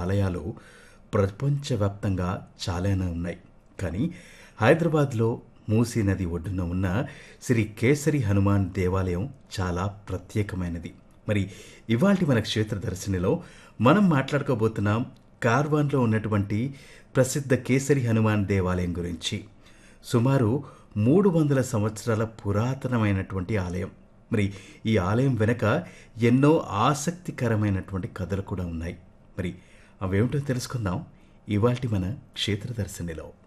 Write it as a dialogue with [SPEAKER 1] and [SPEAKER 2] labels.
[SPEAKER 1] ఆలయాలు ప్రపంచవ్యాప్తంగా చాలానే ఉన్నాయి కానీ హైదరాబాద్లో మూసీ నది ఒడ్డున ఉన్న శ్రీ కేసరి హనుమాన్ దేవాలయం చాలా ప్రత్యేకమైనది మరి ఇవాళ మన క్షేత్ర దర్శనిలో మనం మాట్లాడుకోబోతున్నాం కార్వాన్లో ఉన్నటువంటి ప్రసిద్ధ కేసరి హనుమాన్ దేవాలయం గురించి సుమారు మూడు వందల సంవత్సరాల పురాతనమైనటువంటి ఆలయం మరి ఈ ఆలయం వెనక ఎన్నో ఆసక్తికరమైనటువంటి కథలు కూడా ఉన్నాయి మరి అవేమిటో తెలుసుకుందాం ఇవాల్టి మన క్షేత్ర దర్శనిలో